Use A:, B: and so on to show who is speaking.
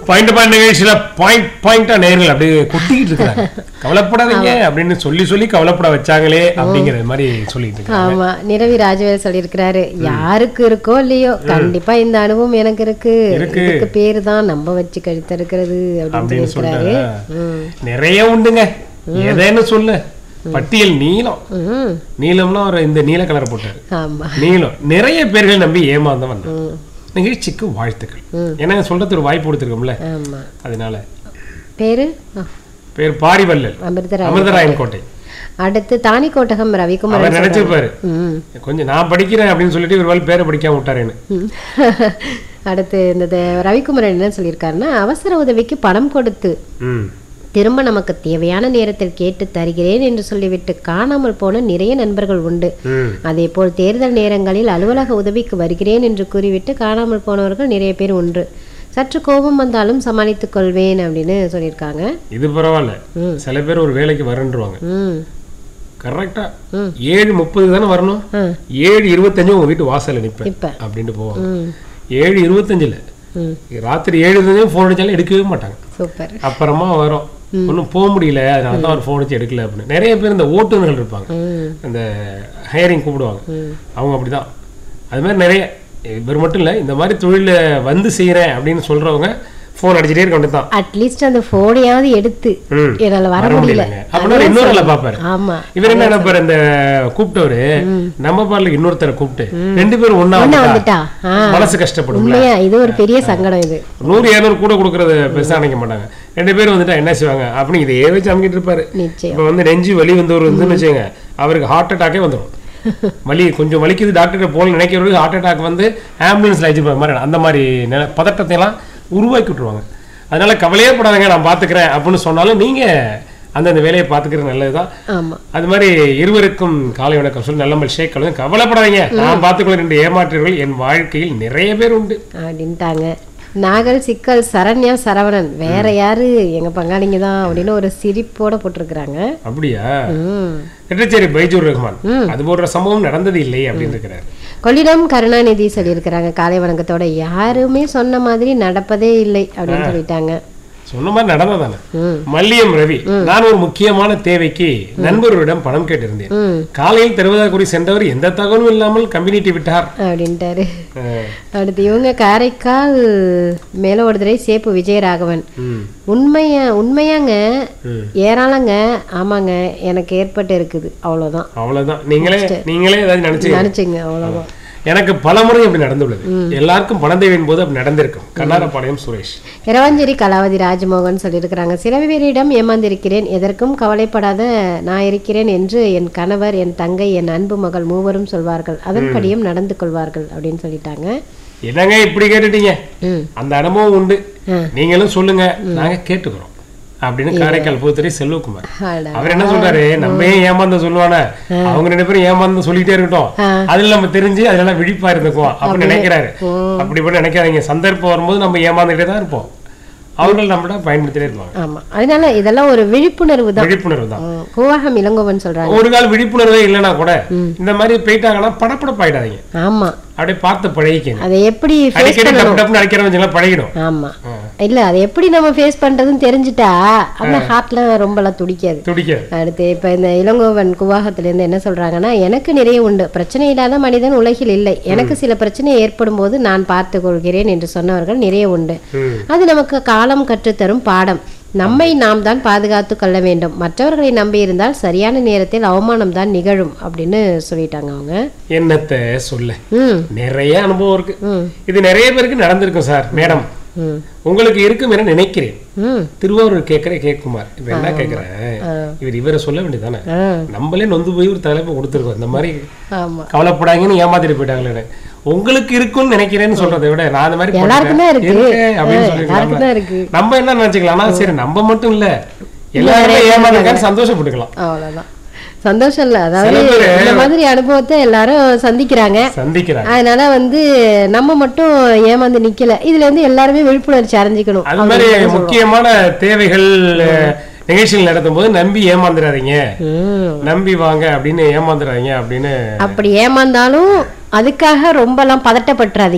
A: Point point நிகழ்ச்சியில point பாயிண்டா நேர்கள் அப்படியே கொட்டிக்கிட்டு இருக்காங்க கவலைப்படாதீங்க அப்படின்னு சொல்லி சொல்லி கவலைப்பட வச்சாங்களே அப்படிங்கிற மாதிரி சொல்லிட்டு இருக்காங்க
B: ஆமா நிரவி ராஜவேல் சொல்லியிருக்கிறாரு யாருக்கு இருக்கோ இல்லையோ கண்டிப்பா இந்த அனுபவம் எனக்கு இருக்கு
A: இருக்கு.
B: இதுக்கு பேரு தான் நம்ம வச்சு கழுத்திருக்கிறது அப்படின்னு
A: அப்படின்னு
B: சொல்லியிருக்கிறாரு
A: சொல்லிட்டாங்க நிறைய உண்டுங்க எதைன்னு சொல்லு பட்டியல் நீளம்
B: ம்
A: நீளம்னா ஒரு இந்த நீல கலர் போட்டாரு
B: ஆமா
A: நீளம் நிறைய பேர்கள் நம்பி ஏமாந்தவன் நிகழ்ச்சிக்கு வாழ்த்துக்கள் ஏன்னா சொல்றது ஒரு வாய்ப்பு கொடுத்துருக்கோம்ல
B: ஆமா
A: அதனால
B: பேரு ஆ,
A: பேர் பாரிவல்லல்
B: அமிர்தராய்
A: அமிர்தராயன் கோட்டை
B: அடுத்து தானிக்கோட்டகம் ரவிக்குமார்
A: அவர் நினைச்சிருப்பாரு
B: ம்
A: கொஞ்சம் நான் படிக்கிறேன் அப்படின்னு சொல்லிட்டு ஒரு பேரை படிக்காம விட்டாரேன்னு
B: ம். அடுத்து இந்த த- ரவிக்குமரன் என்ன சொல்லியிருக்காருன்னா அவசர உதவிக்கு பணம் கொடுத்து
A: ம்
B: திரும்ப நமக்கு தேவையான நேரத்தில் கேட்டு தருகிறேன் என்று சொல்லிவிட்டு காணாமல் போன நிறைய நண்பர்கள் உண்டு
A: ம்
B: அதேபோல் தேர்தல் நேரங்களில் அலுவலக உதவிக்கு வருகிறேன் என்று கூறிவிட்டு காணாமல் போனவர்கள் நிறைய பேர் உண்டு சற்று கோபம் வந்தாலும் சமாளித்துக் கொள்வேன் அப்படின்னு சொல்லியிருக்காங்க
A: இது பரவாயில்ல சில பேர் ஒரு வேலைக்கு வரன்றுவாங்க
B: ம்
A: கரெக்டா ஏழு முப்பது தானே வரணும்
B: ஆ.
A: ஏழு இருபத்தஞ்சு உங்க வீட்டு வாசல்ல நிப்பேன்
B: இப்ப
A: அப்படின்ட்டு போவாங்க
B: ம்
A: ஏழு இருபத்தஞ்சுல
B: ம்
A: ராத்திரி ஏழு இருபத்தஞ்சு ஃபோன் அடிச்சாலும் எடுக்கவே மாட்டாங்க
B: சூப்பர்
A: அப்புறமா வரும் ஒன்றும் போக முடியல அதனால தான் அவர் ஃபோன் அடிச்சு எடுக்கல அப்படின்னு நிறைய பேர் இந்த ஓட்டுநர்கள் இருப்பாங்க
B: ம்
A: இந்த ஹையரிங் கூப்பிடுவாங்க அவங்க அப்படிதான் அது மாதிரி நிறைய இவர் மட்டும் இல்லை இந்த மாதிரி தொழில வந்து செய்கிறேன் அப்படின்னு சொல்றவங்க ஃபோன் அடிச்சுட்டே இருக்க வேண்டியது
B: அட்லீஸ்ட் அந்த போனையாவது எடுத்து
A: ம்.
B: என்னால வர
A: வர
B: முடியல
A: முடியலங்க அப்படின்னா இன்னொரு ஆளை பார்ப்பாரு
B: ஆமா
A: இவர் என்ன நினைப்பாரு இந்த கூப்பிட்டவரு நம்ம பாடலுக்கு இன்னொருத்தரை கூப்பிட்டு ரெண்டு பேரும் ஒண்ணா
B: ஒண்ணா
A: வந்துட்டா
B: வந்துட்டா ஆ
A: மனசு கஷ்டப்படும்ல
B: உண்மையா இது ஒரு பெரிய சங்கடம் இது
A: நூறு இரநூறு கூட கொடுக்கறது பெருசா நினைக்க மாட்டாங்க ரெண்டு பேரும் வந்துட்டா என்ன செய்வாங்க அப்படின்னு இதையே வச்சு அமைக்கிட்டு இருப்பாரு
B: நிச்சயம்
A: இப்ப வந்து நெஞ்சு வலி வந்து ஒரு வந்துன்னு வச்சுங்க அவருக்கு ஹார்ட் அட்டாக்கே வந்துடும் வலி கொஞ்சம் வலிக்குது டாக்டர் போல நினைக்கிறவருக்கு ஹார்ட் அட்டாக் வந்து ஆம்புலன்ஸ்ல அழைச்சிருப்பாங்க மாதிரி அந்த மாதிரி நில- பதட்டத்தை எல்லாம் உருவாக்கி விட்டுருவாங்க அதனால கவலையே படாதீங்க நான் பாத்துக்கிறேன் அப்படின்னு சொன்னாலும் நீங்க அந்தந்த வேலையை பாத்துக்கிறது நல்லதுதான்
B: ஆமா
A: அது மாதிரி இருவருக்கும் காலை வணக்கம் சொல்லி நல்லமல் ஷேக் கலந்து கவலைப்படாதீங்க நான் பார்த்துக்கொள்ள ரெண்டு ஏமாற்றுகள் என் வாழ்க்கையில் நிறைய பேர் உண்டு
B: அப்படின்ட்டாங்க நாகல் சிக்கல் சரண்யா சரவணன் வேற யாரு எங்க பங்காளிங்க தான் அப்படின்னு ஒரு சிரிப்போட போட்டிருக்கிறாங்க
A: அப்படியா
B: ம்
A: எட்டச்சேரி பைஜூர் ரஹ்மான் அது போன்ற சம்பவம் நடந்தது இல்லை அப்படின்னு இருக்கிறார்
B: கொள்ளிடம் கருணாநிதி சொல்லியிருக்கிறாங்க காலை வணக்கத்தோட யாருமே சொன்ன மாதிரி நடப்பதே இல்லை அப்படின்னு சொல்லிட்டாங்க
A: சொன்ன மாதிரி நடந்ததானே
B: ம்
A: மல்லியம் ரவி நான் ஒரு முக்கியமான தேவைக்கு நண்பர்களிடம் பணம் கேட்டிருந்தேன்
B: ம்
A: காலையில் தருவதாக கூறி சென்றவர் எந்த தகவலும் இல்லாமல் கம்பெனிட்டு விட்டார்
B: அப்படின்ட்டாரு
A: அஹ்,
B: அடுத்து இவங்க காரைக்கால் மேல ஒருத்தரை சேப்பு விஜயராகவன்
A: ம்,
B: உண்மையா உண்மையாங்க
A: ம்.
B: ஏறாளங்க ஆமாங்க எனக்கு ஏற்பட்டு இருக்குது அவ்வளவுதான்
A: அவ்வளவுதான் நீங்களே நீங்களே ஏதாவது நினைச்சு
B: நினைச்சுங்க அவ்வளவுதான்
A: எனக்கு பல முறை அப்படி நடந்துள்ளது எல்லாருக்கும் பணம் தேவையின் போது அப்படி நடந்திருக்கும் கண்ணாரப்பாளையம் சுரேஷ்
B: இரவாஞ்சேரி கலாவதி ராஜமோகன் சொல்லியிருக்கிறாங்க சில பேரிடம் ஏமாந்திருக்கிறேன் எதற்கும் கவலைப்படாத நான் இருக்கிறேன் என்று என் கணவர் என் தங்கை என் அன்பு மகள் மூவரும் சொல்வார்கள் அதன்படியும் நடந்து கொள்வார்கள் அப்படின்னு சொல்லிட்டாங்க
A: என்னங்க இப்படி கேட்டுட்டீங்க
B: ம்
A: அந்த அனுபவம் உண்டு
B: ஆ.
A: நீங்களும் சொல்லுங்க நாங்க கேட்டுக்கிறோம் அப்படின்னு காரைக்கால் பூத்துறை செல்வகுமார்
B: அட.
A: அவர் என்ன சொல்றாரு நம்ம ஏன் ஏமாந்த சொல்லுவான அவங்க ரெண்டு பேரும் ஏமாந்து சொல்லிட்டே இருக்கட்டும் அதுல நம்ம தெரிஞ்சு அதெல்லாம் விழிப்பா இருந்துக்குவோம் அப்படின்னு நினைக்கிறாரு அப்படி பண்ணி நினைக்காதீங்க சந்தர்ப்பம் வரும்போது நம்ம ஏமாந்துட்டே தான் இருப்போம் அவர்கள் நம்மள பயன்படுத்திட்டே இருப்பாங்க
B: ஆமா அதனால இதெல்லாம் ஒரு விழிப்புணர்வு தான்
A: விழிப்புணர்வு தான்
B: ம், கூவாகம் இளங்கோவன் சொல்றாங்க
A: ஒரு கால் விழிப்புணர்வே இல்லைன்னா கூட இந்த மாதிரி போயிட்டாங்கன்னா படப்படப்பாயிடாதீங்க
B: ஆமா
A: அப்படியே பார்த்து பழகிக்கங்க
B: அதை எப்படி ஃபேஸ்
A: அடிக்கடி டப்பு டப்புன்னு அடிக்கிறவங்க பழகிடும்
B: ஆமா இல்ல அதை எப்படி நம்ம ஃபேஸ் பண்றதுன்னு தெரிஞ்சுட்டா அந்த ஹார்ட்ல ரொம்பலாம் துடிக்காது
A: துடிக்காது
B: அடுத்து இப்ப இந்த இளங்கோவன் குவாகத்துல இருந்து என்ன சொல்றாங்கன்னா எனக்கு நிறைய உண்டு பிரச்சனை இல்லாத மனிதன் உலகில் இல்லை எனக்கு சில பிரச்சனை ஏற்படும் போது நான் பார்த்து கொள்கிறேன் என்று சொன்னவர்கள் நிறைய உண்டு
A: ம்.
B: அது நமக்கு காலம் கற்றுத்தரும் பாடம் நம்மை நாம் தான் பாதுகாத்து கொள்ள வேண்டும் மற்றவர்களை நம்பி இருந்தால் சரியான நேரத்தில் அவமானம் தான் நிகழும் அப்படின்னு சொல்லிட்டாங்க அவங்க
A: என்னத்த சொல்ல
B: ம்
A: நிறைய அனுபவம் இருக்கு
B: ம்
A: இது நிறைய பேருக்கு நடந்திருக்கும் சார் மேடம்
B: ம்
A: உங்களுக்கு இருக்கும் என நினைக்கிறேன்
B: ம்
A: திருவாரூர் கேட்கிற கேட்குமார் இப்ப என்ன கேட்கிறேன் இவர் இவரை சொல்ல வேண்டியதானே
B: ஆ
A: நம்மளே நொந்து போய் ஒரு தலைப்பு கொடுத்துருக்கோம் இந்த மாதிரி
B: ஆமா
A: கவலைப்படாங்கன்னு ஏமாத்திட்டு போயிட்டாங்களே உங்களுக்கு இருக்குன்னு நினைக்கிறேன்னு சொல்றதை விட நான் அந்த மாதிரி
B: எல்லாருக்கும் தான்
A: பண்ணிட்டேன்.
B: இருக்கு.
A: இருக்கு அப்படின்னு
B: ஆ, எல்லாருக்கும் தான் இருக்கு.
A: சொல்லிக்கலாம் நம்ம என்ன நினைச்சுக்கலாம்னா சரி நம்ம மட்டும் இல்ல எல்லாருமே ஏமாந்துருக்கான்னு சந்தோஷப்பட்டுக்கலாம்
B: அவ்வளவுதான் சந்தோஷம் இல்ல அதாவது
A: சில பேரு-
B: இந்த மாதிரி அனுபவத்தை எல்லாரும் சந்திக்கிறாங்க
A: சந்திக்கிறாங்க
B: அதனால வந்து நம்ம மட்டும் ஏமாந்து நிக்கல இதுல இருந்து எல்லாருமே விழிப்புணர்ச்சி அடைஞ்சிக்கணும்
A: அது மாதிரி முக்கியமான தேவைகள் அஹ், நிகழ்ச்சிகள் நடத்தும் போது நம்பி ஏமாந்துடாதீங்க
B: ம்.
A: நம்பி வாங்க அப்படின்னு ஏமாந்துடாதீங்க அப்படின்னு
B: அப்படி ஏமாந்தாலும் அதுக்காக ரொம்பலாம் பதட்டப்பட்டுறாதீங்க